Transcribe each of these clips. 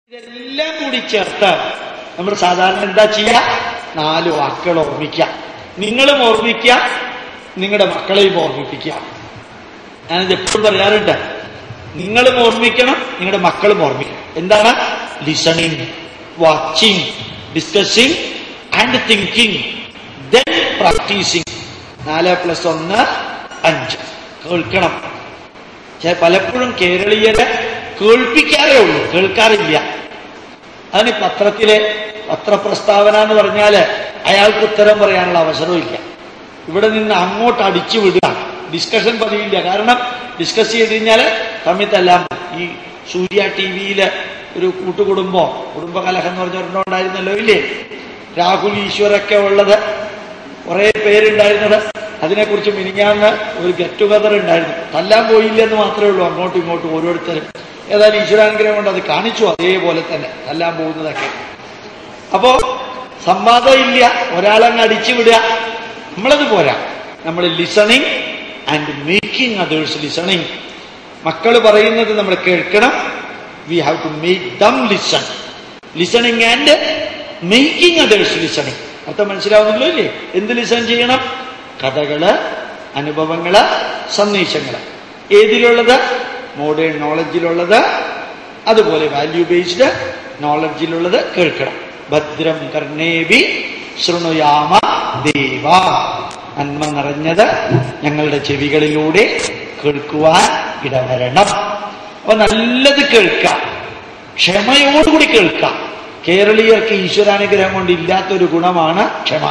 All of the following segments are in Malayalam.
ഇതെല്ലാം കൂടി ചേർത്ത് നമ്മൾ സാധാരണ എന്താ ചെയ്യുക നാല് വാക്കുകൾ ഓർമ്മിക്കുക നിങ്ങളും ഓർമ്മിക്കുക നിങ്ങളുടെ മക്കളെയും ഓർമ്മിപ്പിക്കുക ഞാനിത് എപ്പോഴും പറയാറുണ്ട് നിങ്ങളും ഓർമ്മിക്കണം നിങ്ങളുടെ മക്കളും ഓർമ്മിക്കണം എന്താണ് listening watching discussing and thinking then practising നാല് പ്ലസ് ഒന്ന് അഞ്ച് കേൾക്കണം പക്ഷെ പലപ്പോഴും കേരളീയരെ കേൾപ്പിക്കാറേ ഉള്ളൂ കേൾക്കാറില്ല അതിന് പത്രത്തിലെ പത്രപ്രസ്താവന എന്ന് പറഞ്ഞാല് അയാൾക്ക് ഉത്തരം പറയാനുള്ള അവസരമില്ല ഇവിടെ നിന്ന് അങ്ങോട്ട് അടിച്ചു വിടുക ഡിസ്കഷൻ പതിവില്ല കാരണം ഡിസ്കസ് ചെയ്ത് കഴിഞ്ഞാൽ തമ്മിൽ തല്ലാൻ ഈ സൂര്യ ടി വിയില് ഒരു കൂട്ടുകുടുംബം കുടുംബകലഹം എന്ന് പറഞ്ഞ ഒരെണ്ണം ഉണ്ടായിരുന്നല്ലോ ഇല്ലേ രാഹുൽ ഈശ്വരൊക്കെ ഉള്ളത് കുറെ പേരുണ്ടായിരുന്നത് അതിനെക്കുറിച്ച് മിനിഞ്ഞാന്ന് ഒരു ഗെറ്റ് ടുഗദർ ഉണ്ടായിരുന്നു തല്ലാൻ പോയില്ലെന്ന് മാത്രമേ ഉള്ളൂ അങ്ങോട്ടും ഇങ്ങോട്ടും ഓരോരുത്തരും ഏതായാലും ഈശ്വരാനുഗ്രഹം കൊണ്ട് അത് കാണിച്ചു അതേപോലെ തന്നെ തല്ലാൻ പോകുന്നതൊക്കെ അപ്പോ സംവാദം ഇല്ല ഒരാളങ്ങ് അടിച്ചു വിടുക നമ്മളത് പോരാ നമ്മൾ listening and making others listening മക്കൾ പറയുന്നത് നമ്മൾ കേൾക്കണം we have to make them listen listening and making others listening അർത്ഥം മനസ്സിലാവുന്നല്ലോ ഇല്ലേ എന്ത് ലിസൺ ചെയ്യണം കഥകള് അനുഭവങ്ങള് സന്ദേശങ്ങള് ഏതിലുള്ളത് മോഡേൺ നോളജിലുള്ളത് അതുപോലെ വാല്യൂ ബേസ്ഡ് നോളജിലുള്ളത് കേൾക്കണം ഭദ്രം കർണേബി ശൃണുയാമ ദേവ നന്മ നിറഞ്ഞത് ഞങ്ങളുടെ ചെവികളിലൂടെ കേൾക്കുവാൻ ഇടവരണം അപ്പൊ നല്ലത് കേൾക്കാം ക്ഷമയോടുകൂടി കേൾക്കാം കേരളീയർക്ക് ഈശ്വരാനുഗ്രഹം കൊണ്ട് ഇല്ലാത്തൊരു ഗുണമാണ് ക്ഷമ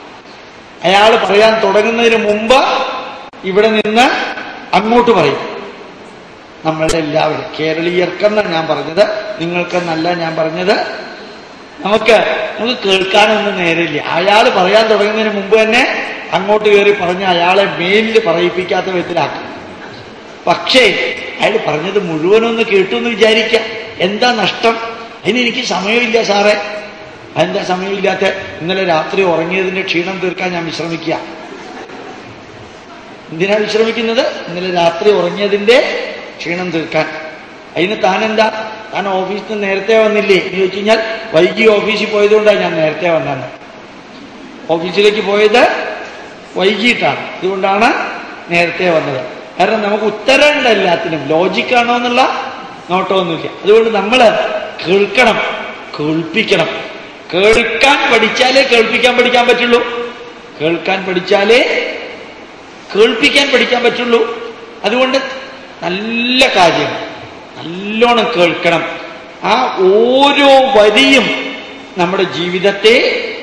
അയാൾ പറയാൻ തുടങ്ങുന്നതിന് മുമ്പ് ഇവിടെ നിന്ന് അങ്ങോട്ട് പറയും നമ്മളുടെ എല്ലാവരും കേരളീയർക്കെന്നാണ് ഞാൻ പറഞ്ഞത് നിങ്ങൾക്കെന്നല്ല ഞാൻ പറഞ്ഞത് നമുക്ക് നമുക്ക് കേൾക്കാനൊന്നും നേരില്ല അയാൾ പറയാൻ തുടങ്ങുന്നതിന് മുമ്പ് തന്നെ അങ്ങോട്ട് കയറി പറഞ്ഞ് അയാളെ മേലിൽ പറയിപ്പിക്കാത്ത വിധത്തിലാക്കും പക്ഷേ അയാൾ പറഞ്ഞത് മുഴുവനൊന്ന് കേട്ടു എന്ന് വിചാരിക്കാം എന്താ നഷ്ടം അതിനെനിക്ക് സമയമില്ല സാറേ അതെന്താ സമയമില്ലാത്ത ഇന്നലെ രാത്രി ഉറങ്ങിയതിന്റെ ക്ഷീണം തീർക്കാൻ ഞാൻ വിശ്രമിക്കുക എന്തിനാ വിശ്രമിക്കുന്നത് ഇന്നലെ രാത്രി ഉറങ്ങിയതിന്റെ ക്ഷീണം തീർക്കാൻ അതിന് താനെന്താ താൻ ഓഫീസിൽ നിന്ന് നേരത്തെ വന്നില്ലേ എന്ന് ചോദിച്ചു കഴിഞ്ഞാൽ വൈകി ഓഫീസിൽ പോയതുകൊണ്ടാണ് ഞാൻ നേരത്തെ വന്നത് ഓഫീസിലേക്ക് പോയത് വൈകിട്ടാണ് അതുകൊണ്ടാണ് നേരത്തെ വന്നത് കാരണം നമുക്ക് ഉത്തരമുണ്ട് എല്ലാത്തിനും ലോജിക്കാണോ എന്നുള്ള നോട്ടമൊന്നുമില്ല അതുകൊണ്ട് നമ്മൾ കേൾക്കണം കേൾപ്പിക്കണം കേൾക്കാൻ പഠിച്ചാലേ കേൾപ്പിക്കാൻ പഠിക്കാൻ പറ്റുള്ളൂ കേൾക്കാൻ പഠിച്ചാലേ കേൾപ്പിക്കാൻ പഠിക്കാൻ പറ്റുള്ളൂ അതുകൊണ്ട് നല്ല കാര്യം നല്ലോണം കേൾക്കണം ആ ഓരോ വരിയും നമ്മുടെ ജീവിതത്തെ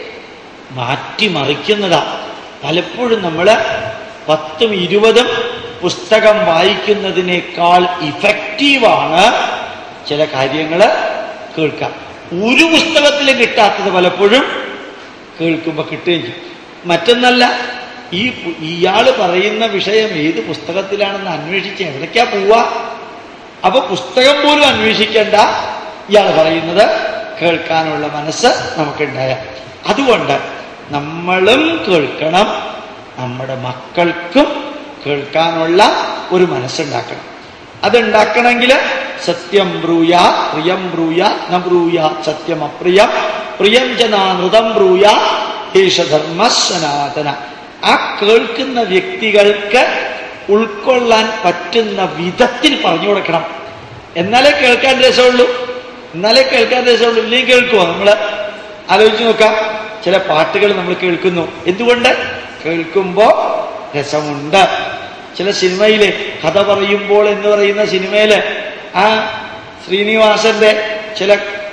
മാറ്റിമറിക്കുന്നതാ പലപ്പോഴും നമ്മൾ പത്തും ഇരുപതും പുസ്തകം വായിക്കുന്നതിനേക്കാൾ ഇഫക്റ്റീവാണ് ചില കാര്യങ്ങൾ കേൾക്കാം ഒരു പുസ്തകത്തിലും കിട്ടാത്തത് പലപ്പോഴും കേൾക്കുമ്പോൾ കിട്ടുകയും ചെയ്യും മറ്റൊന്നല്ല ഈ ഇയാള് പറയുന്ന വിഷയം ഏത് പുസ്തകത്തിലാണെന്ന് അന്വേഷിച്ച് എവിടേക്കാ പോവാ അപ്പൊ പുസ്തകം പോലും അന്വേഷിക്കേണ്ട ഇയാൾ പറയുന്നത് കേൾക്കാനുള്ള മനസ്സ് നമുക്കുണ്ടായ അതുകൊണ്ട് നമ്മളും കേൾക്കണം നമ്മുടെ മക്കൾക്കും കേൾക്കാനുള്ള ഒരു മനസ്സുണ്ടാക്കണം അതുണ്ടാക്കണമെങ്കിൽ സത്യം ബ്രൂയ പ്രിയം ബ്രൂയ ന ബ്രൂയ സത്യം അപ്രിയം പ്രിയം ജനാനൃതം ബ്രൂയ ദേശധർമ്മ സനാതന ആ കേൾക്കുന്ന വ്യക്തികൾക്ക് ഉൾക്കൊള്ളാൻ പറ്റുന്ന വിധത്തിൽ പറഞ്ഞു കൊടുക്കണം എന്നാലേ കേൾക്കാൻ രസമുള്ളൂ എന്നാലേ കേൾക്കാൻ രസമുള്ളൂ ഇല്ലെങ്കിൽ കേൾക്കുമോ നമ്മൾ ആലോചിച്ച് നോക്കാം ചില പാട്ടുകൾ നമ്മൾ കേൾക്കുന്നു എന്തുകൊണ്ട് കേൾക്കുമ്പോൾ രസമുണ്ട് ചില സിനിമയിലെ കഥ പറയുമ്പോൾ എന്ന് പറയുന്ന സിനിമയില് ആ ശ്രീനിവാസന്റെ ചില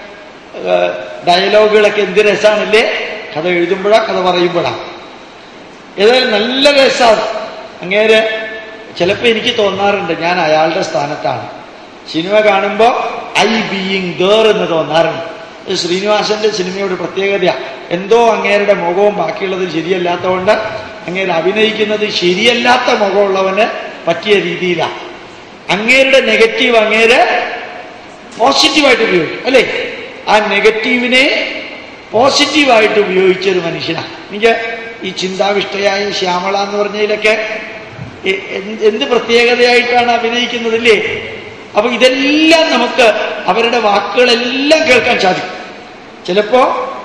ഡയലോഗുകളൊക്കെ എന്ത് രസമാണല്ലേ കഥ എഴുതുമ്പോഴാ കഥ പറയുമ്പോഴാ ഏതായാലും നല്ല രസമാണ് അങ്ങേര് ചിലപ്പോൾ എനിക്ക് തോന്നാറുണ്ട് ഞാൻ അയാളുടെ സ്ഥാനത്താണ് സിനിമ കാണുമ്പോൾ ഐ ബീയിങ് ദർ എന്ന് തോന്നാറുണ്ട് ഇത് ശ്രീനിവാസന്റെ സിനിമയുടെ പ്രത്യേകതയാണ് എന്തോ അങ്ങേരുടെ മുഖവും ബാക്കിയുള്ളത് ശരിയല്ലാത്തതുകൊണ്ട് അങ്ങേര് അഭിനയിക്കുന്നത് ശരിയല്ലാത്ത മുഖമുള്ളവന് പറ്റിയ രീതിയിലാണ് അങ്ങേരുടെ നെഗറ്റീവ് അങ്ങേര് പോസിറ്റീവായിട്ട് ഉപയോഗിക്കും അല്ലേ ആ നെഗറ്റീവിനെ പോസിറ്റീവായിട്ട് ഉപയോഗിച്ച ഒരു മനുഷ്യനാണ് എനിക്ക് ഈ ചിന്താവിഷ്ടയായ ശ്യാമള എന്ന് പറഞ്ഞതിലൊക്കെ എന്ത് പ്രത്യേകതയായിട്ടാണ് അഭിനയിക്കുന്നത് ഇല്ലേ അപ്പൊ ഇതെല്ലാം നമുക്ക് അവരുടെ വാക്കുകളെല്ലാം കേൾക്കാൻ സാധിക്കും ചിലപ്പോ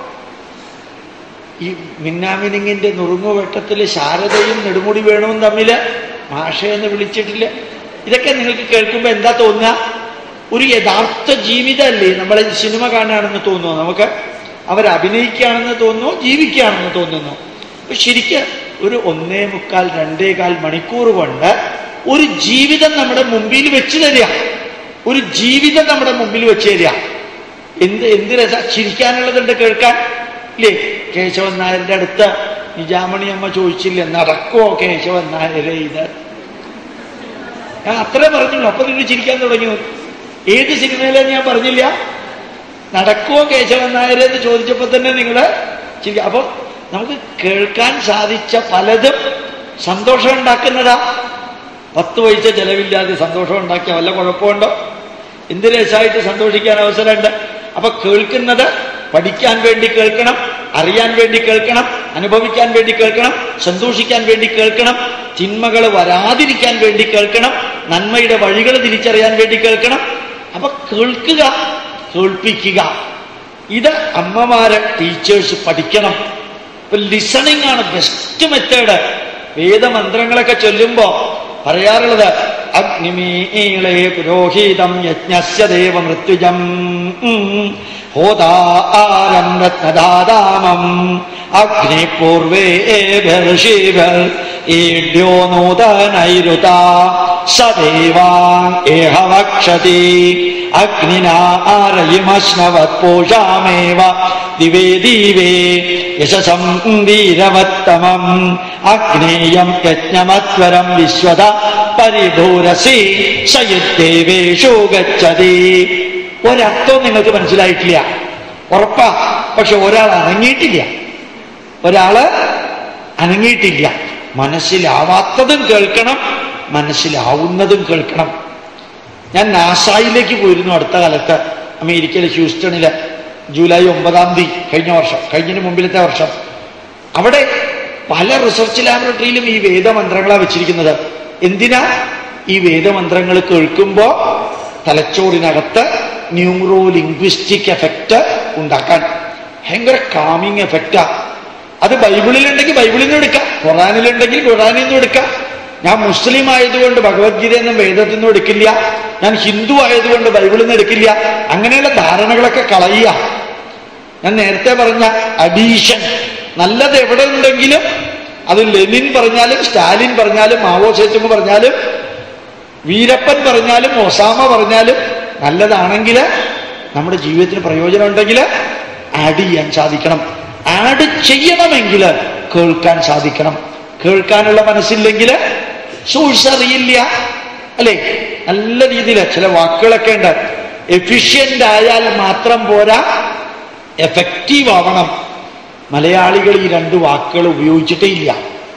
ഈ മിന്നാമിനിങ്ങിന്റെ നുറുങ്ങുവെട്ടത്തില് ശാരദയും നെടുമുടി വേണവും തമ്മില് മാഷയെന്ന് വിളിച്ചിട്ടില്ല ഇതൊക്കെ നിങ്ങൾക്ക് കേൾക്കുമ്പോ എന്താ തോന്നുക ഒരു യഥാർത്ഥ ജീവിതമല്ലേ നമ്മളെ സിനിമ കാണുകയാണെന്ന് തോന്നുന്നു നമുക്ക് അവർ അഭിനയിക്കുകയാണെന്ന് തോന്നുന്നു ജീവിക്കുകയാണെന്ന് തോന്നുന്നു അപ്പൊ ശരിക്ക് ഒരു ഒന്നേ മുക്കാൽ രണ്ടേ കാൽ മണിക്കൂർ കൊണ്ട് ഒരു ജീവിതം നമ്മുടെ മുമ്പിൽ വെച്ച് തരിക ഒരു ജീവിതം നമ്മുടെ മുമ്പിൽ വെച്ച് തരിക എന്ത് എന്ത് രസ ചിരിക്കാനുള്ളതുണ്ട് കേൾക്കാൻ ഇല്ലേ കേശവൻ നായരുടെ അടുത്ത് നിജാമണി അമ്മ ചോദിച്ചില്ലേ നടക്കുവോ കേശവൻ നായരെ ഇത് ഞാൻ അത്രേ പറഞ്ഞുള്ളൂ അപ്പൊ നിങ്ങൾ ചിരിക്കാൻ തുടങ്ങി ഏത് സിനിമയിലെ ഞാൻ പറഞ്ഞില്ല നടക്കുവോ കേശവൻ നായരെ എന്ന് ചോദിച്ചപ്പോ തന്നെ നിങ്ങള് ചിരിക്കുക അപ്പൊ നമുക്ക് കേൾക്കാൻ സാധിച്ച പലതും സന്തോഷം ഉണ്ടാക്കുന്നതാ പത്ത് പൈസ ചെലവില്ലാതെ സന്തോഷം ഉണ്ടാക്കിയ വല്ല കുഴപ്പമുണ്ടോ എന്ത് രസമായിട്ട് സന്തോഷിക്കാൻ അവസരമുണ്ട് അപ്പൊ കേൾക്കുന്നത് പഠിക്കാൻ വേണ്ടി കേൾക്കണം അറിയാൻ വേണ്ടി കേൾക്കണം അനുഭവിക്കാൻ വേണ്ടി കേൾക്കണം സന്തോഷിക്കാൻ വേണ്ടി കേൾക്കണം തിന്മകൾ വരാതിരിക്കാൻ വേണ്ടി കേൾക്കണം നന്മയുടെ വഴികൾ തിരിച്ചറിയാൻ വേണ്ടി കേൾക്കണം അപ്പൊ കേൾക്കുക കേൾപ്പിക്കുക ഇത് അമ്മമാരെ ടീച്ചേഴ്സ് പഠിക്കണം ഇപ്പൊ ലിസണിങ് ആണ് ബെസ്റ്റ് മെത്തേഡ് വേദമന്ത്രങ്ങളൊക്കെ ചൊല്ലുമ്പോ പറയാറുള്ളത് അഗ്നിമീളേ പുരോഹിതം യജ്ഞസ്യ ദേവമൃത്യുജം ഹോതാരം രത്നദാതാമം അഗ്നിപൂർവേഭിർഷിഭിർ ഈഡ്യോ നൂതനൈരുത സദേവാൻ ഏഹ വക്ഷതി അഗ്നിനാരയിമശ്നവത്പൂഷാമേവ ദിവേ ദിവേ യശസം വീരവത്തമം അഗ്നേയം യജ്ഞമത്വരം വിശ്വത പരിഭൂരസി സയുദ്ദേവേഷു ഗച്ഛതി ഒരർത്ഥവും നിങ്ങൾക്ക് മനസ്സിലായിട്ടില്ല ഉറപ്പാ പക്ഷെ ഒരാൾ അനങ്ങിയിട്ടില്ല ഒരാള് അനങ്ങിയിട്ടില്ല മനസ്സിലാവാത്തതും കേൾക്കണം മനസ്സിലാവുന്നതും കേൾക്കണം ഞാൻ നാസായിലേക്ക് പോയിരുന്നു അടുത്ത കാലത്ത് അമേരിക്കയിലെ ഹ്യൂസ്റ്റണില് ജൂലൈ ഒമ്പതാം തീയതി കഴിഞ്ഞ വർഷം കഴിഞ്ഞതിന് മുമ്പിലത്തെ വർഷം അവിടെ പല റിസർച്ച് ലാബറട്ടറിയിലും ഈ വേദമന്ത്രങ്ങളാണ് വെച്ചിരിക്കുന്നത് എന്തിനാ ഈ വേദമന്ത്രങ്ങൾ കേൾക്കുമ്പോ തലച്ചോറിനകത്ത് ന്യൂറോ ലിംഗ്വിസ്റ്റിക് എഫക്റ്റ് ഉണ്ടാക്കാൻ ഭയങ്കര കാമിങ് എഫക്റ്റാ അത് ബൈബിളിലുണ്ടെങ്കിൽ ബൈബിളിൽ നിന്ന് എടുക്കാം ഖുറാനിലുണ്ടെങ്കിൽ ഖുറാനിൽ നിന്നും എടുക്കാം ഞാൻ മുസ്ലിം ആയതുകൊണ്ട് ഭഗവത്ഗീത എന്നും വേദത്തിൽ നിന്നും എടുക്കില്ല ഞാൻ ഹിന്ദു ആയതുകൊണ്ട് ബൈബിളിൽ നിന്ന് എടുക്കില്ല അങ്ങനെയുള്ള ധാരണകളൊക്കെ കളയുക ഞാൻ നേരത്തെ പറഞ്ഞ അഡീഷൻ നല്ലത് എവിടെ ഉണ്ടെങ്കിലും അത് ലെനിൻ പറഞ്ഞാലും സ്റ്റാലിൻ പറഞ്ഞാലും മാവോ സേതുങ് പറഞ്ഞാലും വീരപ്പൻ പറഞ്ഞാലും ഒസാമ പറഞ്ഞാലും നല്ലതാണെങ്കിൽ നമ്മുടെ ജീവിതത്തിന് പ്രയോജനം ഉണ്ടെങ്കിൽ ആഡ് ചെയ്യാൻ സാധിക്കണം ആഡ് ചെയ്യണമെങ്കിൽ കേൾക്കാൻ സാധിക്കണം കേൾക്കാനുള്ള മനസ്സില്ലെങ്കിൽ സോഴ്സ് അറിയില്ല അല്ലേ നല്ല രീതിയിൽ ചില വാക്കുകളൊക്കെ ഉണ്ട് എഫിഷ്യന്റ് ആയാൽ മാത്രം പോരാ എഫക്റ്റീവ് ആവണം മലയാളികൾ ഈ രണ്ട് വാക്കുകൾ ഉപയോഗിച്ചിട്ടേ ഇല്ല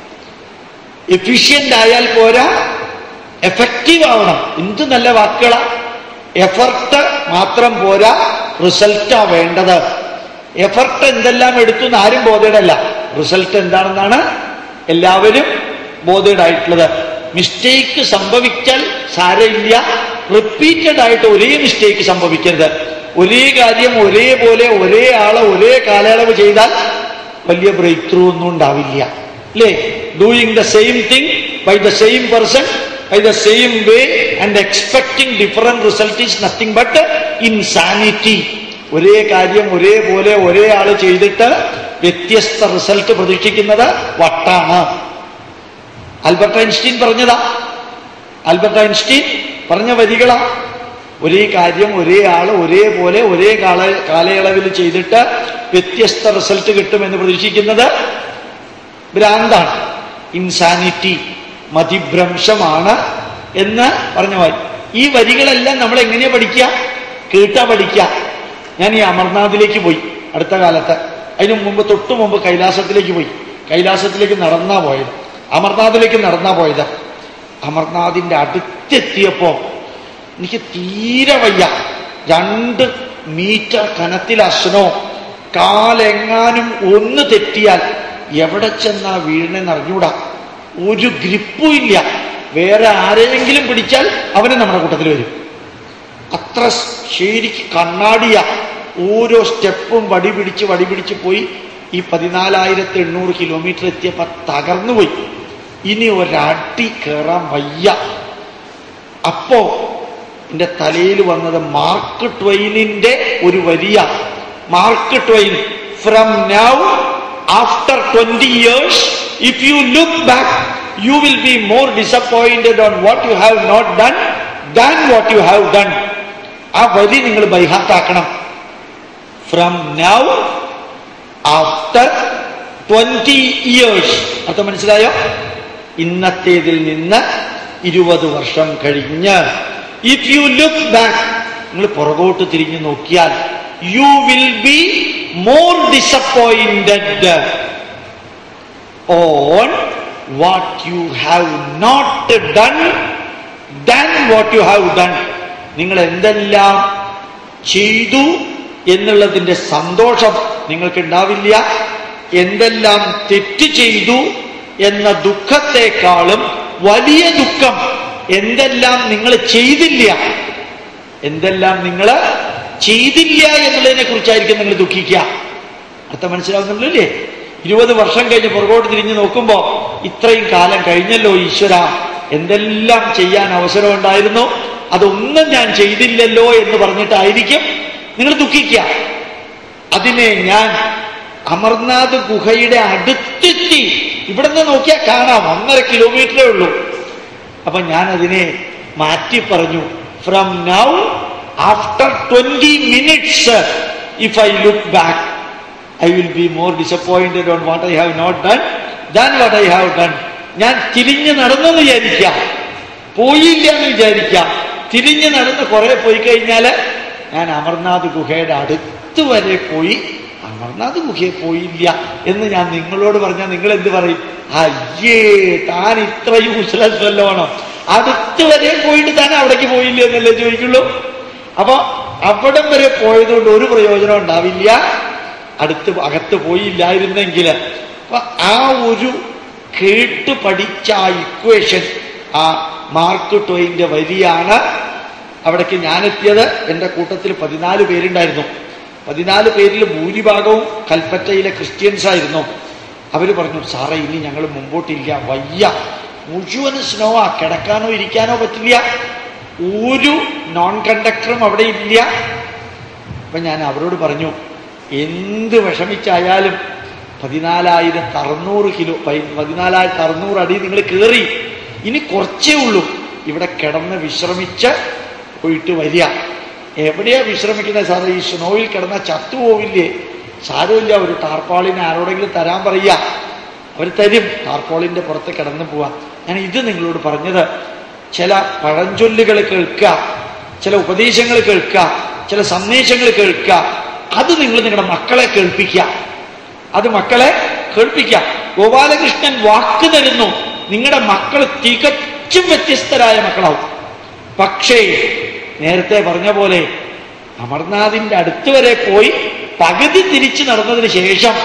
എഫിഷ്യന്റ് ആയാൽ പോരാ എഫക്റ്റീവ് ആവണം എന്ത് നല്ല വാക്കുകളാ എഫർട്ട് മാത്രം പോരാ റിസൾട്ടാ വേണ്ടത് എഫർട്ട് എന്തെല്ലാം എടുത്തു എന്ന് ആരും ബോധേഡല്ല റിസൾട്ട് എന്താണെന്നാണ് എല്ലാവരും ബോധേഡായിട്ടുള്ളത് മിസ്റ്റേക്ക് സംഭവിച്ചാൽ സാരമില്ല റിപ്പീറ്റഡ് ആയിട്ട് ഒരേ മിസ്റ്റേക്ക് സംഭവിക്കരുത് ഒരേ കാര്യം ഒരേപോലെ ഒരേ ആള് ഒരേ കാലയളവ് ചെയ്താൽ വലിയ ബ്രേക്ക് ത്രൂ ഒന്നും ഉണ്ടാവില്ല അല്ലേ doing the same thing by the same person by the same way and expecting different result is nothing but insanity ഒരേ കാര്യം ഒരേപോലെ ഒരേ ആള് ചെയ്തിട്ട് വ്യത്യസ്ത റിസൾട്ട് പ്രതീക്ഷിക്കുന്നത് വട്ടാണ് ആൽബർട്ട് ഐൻസ്റ്റീൻ പറഞ്ഞതാ ആൽബർട്ട് ഐൻസ്റ്റീൻ പറഞ്ഞ വരികളാ ഒരേ കാര്യം ഒരേ ആള് ഒരേപോലെ ഒരേ കാല കാലയളവിൽ ചെയ്തിട്ട് വ്യത്യസ്ത റിസൾട്ട് കിട്ടുമെന്ന് പ്രതീക്ഷിക്കുന്നത് ഭ്രാന്താണ് ഇൻസാനിറ്റി മതിഭ്രംശമാണ് എന്ന് പറഞ്ഞ വായി ഈ വരികളെല്ലാം നമ്മൾ എങ്ങനെയാ പഠിക്കുക കേട്ടാ പഠിക്കുക ഞാൻ ഈ അമർനാഥിലേക്ക് പോയി അടുത്ത കാലത്ത് അതിനു മുമ്പ് തൊട്ടു മുമ്പ് കൈലാസത്തിലേക്ക് പോയി കൈലാസത്തിലേക്ക് നടന്നാ പോയത് അമർനാഥിലേക്ക് നടന്നാ പോയത് അമർനാഥിന്റെ അടുത്തെത്തിയപ്പോ എനിക്ക് തീരെ വയ്യ രണ്ട് മീറ്റർ കനത്തിൽ അശ്നോ കാലെങ്ങാനും ഒന്ന് തെറ്റിയാൽ എവിടെ ചെന്നാ വീഴണെന്ന് അറിഞ്ഞൂടാ ഒരു ഗ്രിപ്പും ഇല്ല വേറെ ആരെയെങ്കിലും പിടിച്ചാൽ അവന് നമ്മുടെ കൂട്ടത്തിൽ വരും അത്ര ശരിക്ക് കണ്ണാടിയ ഓരോ സ്റ്റെപ്പും വടി പിടിച്ച് വടി പിടിച്ച് പോയി ഈ പതിനാലായിരത്തി എണ്ണൂറ് കിലോമീറ്റർ എത്തിയപ്പോ തകർന്നു പോയി ഇനി ഒരടി കയറാൻ വയ്യ അപ്പോ എന്റെ തലയിൽ വന്നത് മാർക്ക് ട്വൈനിന്റെ ഒരു വരിയ Mark Twain from now after twenty years if you look back you will be more disappointed on what you have not done than what you have done ആ വരി നിങ്ങൾ ബൈഹാത്താക്കണം from now after twenty years അർത്ഥം മനസ്സിലായോ ഇന്നത്തേതിൽ നിന്ന് ഇരുപത് വർഷം കഴിഞ്ഞ് ഇഫ് യു ലുക്ക് ബാക്ക് നിങ്ങൾ പുറകോട്ട് തിരിഞ്ഞു നോക്കിയാൽ you will be more disappointed on what you have not done than what you have done നിങ്ങൾ എന്തെല്ലാം ചെയ്തു എന്നുള്ളതിന്റെ സന്തോഷം നിങ്ങൾക്ക് ഉണ്ടാവില്ല എന്തെല്ലാം തെറ്റ് ചെയ്തു എന്ന ദുഃഖത്തെക്കാളും വലിയ ദുഃഖം എന്തെല്ലാം നിങ്ങൾ ചെയ്തില്ല എന്തെല്ലാം നിങ്ങൾ ചെയ്തില്ല എന്നുള്ളതിനെ കുറിച്ചായിരിക്കും നിങ്ങൾ ദുഃഖിക്കുക അർത്ഥം മനസ്സിലാവുന്നുള്ളൂ ഇരുപത് വർഷം കഴിഞ്ഞ് പുറകോട്ട് തിരിഞ്ഞു നോക്കുമ്പോ ഇത്രയും കാലം കഴിഞ്ഞല്ലോ ഈശ്വര എന്തെല്ലാം ചെയ്യാൻ അവസരമുണ്ടായിരുന്നു അതൊന്നും ഞാൻ ചെയ്തില്ലല്ലോ എന്ന് പറഞ്ഞിട്ടായിരിക്കും നിങ്ങൾ ദുഃഖിക്കുക അതിനെ ഞാൻ അമർനാഥ് ഗുഹയുടെ അടുത്തെത്തി ഇവിടുന്ന് നോക്കിയാൽ കാണാം ഒന്നര കിലോമീറ്ററേ ഉള്ളൂ അപ്പൊ ഞാൻ അതിനെ മാറ്റി പറഞ്ഞു from now after twenty minutes if I look back I will be more disappointed on what I have not done than what I have done ഞാൻ തിരിഞ്ഞു നടന്നെന്ന് വിചാരിക്കാം പോയില്ല എന്ന് വിചാരിക്കാം തിരിഞ്ഞു നടന്ന് കുറെ പോയി കഴിഞ്ഞാല് ഞാൻ അമർനാഥ് ഗുഹയുടെ അടുത്ത് വരെ പോയി അമർനാഥ് ഗുഹയിൽ പോയില്ല എന്ന് ഞാൻ നിങ്ങളോട് പറഞ്ഞാൽ നിങ്ങൾ എന്ത് പറയും അയ്യേ താൻ ഇത്ര യൂസ്ലെസ് വല്ലതാണോ അടുത്ത് വരെ പോയിട്ട് താൻ അവിടേക്ക് പോയില്ല എന്നല്ലേ ചോദിക്കുള്ളൂ അപ്പൊ അവിടം വരെ പോയതുകൊണ്ട് ഒരു പ്രയോജനം ഉണ്ടാവില്ല അടുത്ത് അകത്ത് പോയില്ലായിരുന്നെങ്കിൽ അപ്പൊ ആ ഒരു കേട്ട് പഠിച്ച ആ ഇക്വേഷൻ ആ മാർക്ക് ടോയിന്റെ വരിയാണ് അവിടേക്ക് ഞാനെത്തിയത് എൻ്റെ കൂട്ടത്തിൽ പതിനാല് പേരുണ്ടായിരുന്നു പതിനാല് പേരിൽ ഭൂരിഭാഗവും കൽപ്പറ്റയിലെ ക്രിസ്ത്യൻസ് ആയിരുന്നു അവർ പറഞ്ഞു സാറേ ഇനി ഞങ്ങൾ മുമ്പോട്ടില്ല വയ്യ മുഴുവൻ സ്നോ ആ കിടക്കാനോ ഇരിക്കാനോ പറ്റില്ല ഒരു നോൺ കണ്ടക്ടറും അവിടെ ഇല്ല അപ്പൊ ഞാൻ അവരോട് പറഞ്ഞു എന്ത് വിഷമിച്ചായാലും പതിനാലായിരത്തി അറുന്നൂറ് കിലോ പതിനാലായിരത്തി അറുന്നൂറ് അടി നിങ്ങൾ കയറി ഇനി കുറച്ചേ ഉള്ളൂ ഇവിടെ കിടന്ന് വിശ്രമിച്ച് പോയിട്ട് വരിക എവിടെയാ വിശ്രമിക്കുന്നത് സാറേ ഈ സ്നോയിൽ കിടന്നാൽ ചത്തുപോവില്ലേ സാരമില്ല ഒരു ടാർപ്പാളിനെ ആരോടെങ്കിലും തരാൻ പറയുക അവർ തരും ടാർപ്പോളിന്റെ പുറത്ത് കിടന്നു പോവാം ഞാൻ ഇത് നിങ്ങളോട് പറഞ്ഞത് ചില പഴഞ്ചൊല്ലുകൾ കേൾക്കുക ചില ഉപദേശങ്ങൾ കേൾക്കുക ചില സന്ദേശങ്ങൾ കേൾക്കുക അത് നിങ്ങൾ നിങ്ങളുടെ മക്കളെ കേൾപ്പിക്കുക അത് മക്കളെ കേൾപ്പിക്കുക ഗോപാലകൃഷ്ണൻ വാക്ക് തരുന്നു നിങ്ങളുടെ മക്കൾ തികച്ചും വ്യത്യസ്തരായ മക്കളാവും പക്ഷേ നേരത്തെ പറഞ്ഞ പോലെ അമർനാഥിന്റെ അടുത്ത് വരെ പോയി പകുതി തിരിച്ചു നടന്നതിന് ശേഷം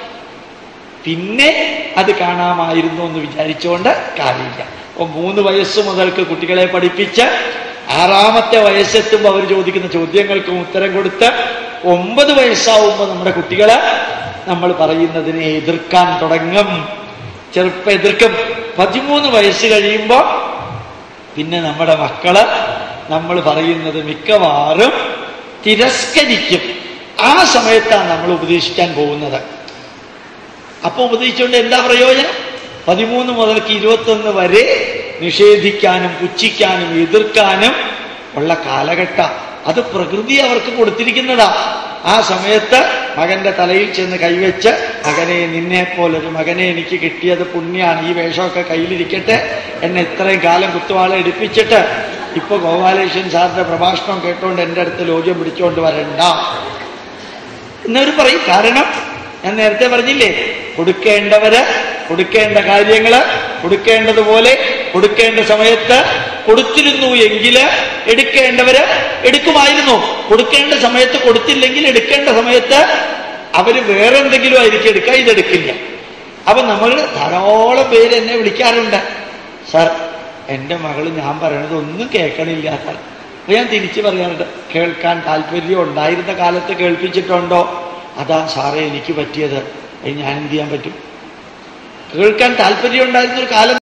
പിന്നെ അത് കാണാമായിരുന്നു എന്ന് വിചാരിച്ചുകൊണ്ട് കാര്യമില്ല അപ്പൊ മൂന്ന് വയസ്സ് മുതൽക്ക് കുട്ടികളെ പഠിപ്പിച്ച് ആറാമത്തെ വയസ്സെത്തുമ്പോൾ അവർ ചോദിക്കുന്ന ചോദ്യങ്ങൾക്കും ഉത്തരം കൊടുത്ത് ഒമ്പത് വയസ്സാവുമ്പോൾ നമ്മുടെ കുട്ടികള് നമ്മൾ പറയുന്നതിനെ എതിർക്കാൻ തുടങ്ങും ചെറുപ്പം എതിർക്കും പതിമൂന്ന് വയസ്സ് കഴിയുമ്പോൾ പിന്നെ നമ്മുടെ മക്കള് നമ്മൾ പറയുന്നത് മിക്കവാറും തിരസ്കരിക്കും ആ സമയത്താണ് നമ്മൾ ഉപദേശിക്കാൻ പോകുന്നത് അപ്പൊ ഉപദേശിച്ചുകൊണ്ട് എന്താ പ്രയോജനം പതിമൂന്ന് മുതൽക്ക് ഇരുപത്തൊന്ന് വരെ നിഷേധിക്കാനും പുച്ഛിക്കാനും എതിർക്കാനും ഉള്ള കാലഘട്ട അത് പ്രകൃതി അവർക്ക് കൊടുത്തിരിക്കുന്നതാ ആ സമയത്ത് മകന്റെ തലയിൽ ചെന്ന് കൈവച്ച് മകനെ നിന്നെ പോലൊരു മകനെ എനിക്ക് കിട്ടിയത് പുണ്യാണ് ഈ വേഷമൊക്കെ കയ്യിലിരിക്കട്ടെ എന്നെ ഇത്രയും കാലം കുത്തുവാള എടുപ്പിച്ചിട്ട് ഇപ്പൊ ഗോപാലകൃഷ്ണൻ സാറിന്റെ പ്രഭാഷണം കേട്ടോണ്ട് എൻ്റെ അടുത്ത് ലോക്യം പിടിച്ചോണ്ട് വരണ്ട എന്നവർ പറയും കാരണം ഞാൻ നേരത്തെ പറഞ്ഞില്ലേ കൊടുക്കേണ്ടവര് കൊടുക്കേണ്ട കാര്യങ്ങള് കൊടുക്കേണ്ടതുപോലെ കൊടുക്കേണ്ട സമയത്ത് കൊടുത്തിരുന്നു എങ്കിൽ എടുക്കേണ്ടവര് എടുക്കുമായിരുന്നു കൊടുക്കേണ്ട സമയത്ത് കൊടുത്തില്ലെങ്കിൽ എടുക്കേണ്ട സമയത്ത് അവര് വേറെ എന്തെങ്കിലും ആയിരിക്കും എടുക്കുക ഇതെടുക്കില്ല അപ്പൊ നമ്മൾ ധാരാളം പേര് എന്നെ വിളിക്കാറുണ്ട് സാർ എൻ്റെ മകള് ഞാൻ പറയണത് ഒന്നും കേൾക്കണില്ല സാർ അപ്പൊ ഞാൻ തിരിച്ചു പറയാറുണ്ട് കേൾക്കാൻ താല്പര്യം ഉണ്ടായിരുന്ന കാലത്ത് കേൾപ്പിച്ചിട്ടുണ്ടോ അതാ സാറേ എനിക്ക് പറ്റിയത് അത് ഞാൻ എന്ത് ചെയ്യാൻ പറ്റും കേൾക്കാൻ താല്പര്യം ഉണ്ടായിരുന്ന ഒരു കാലം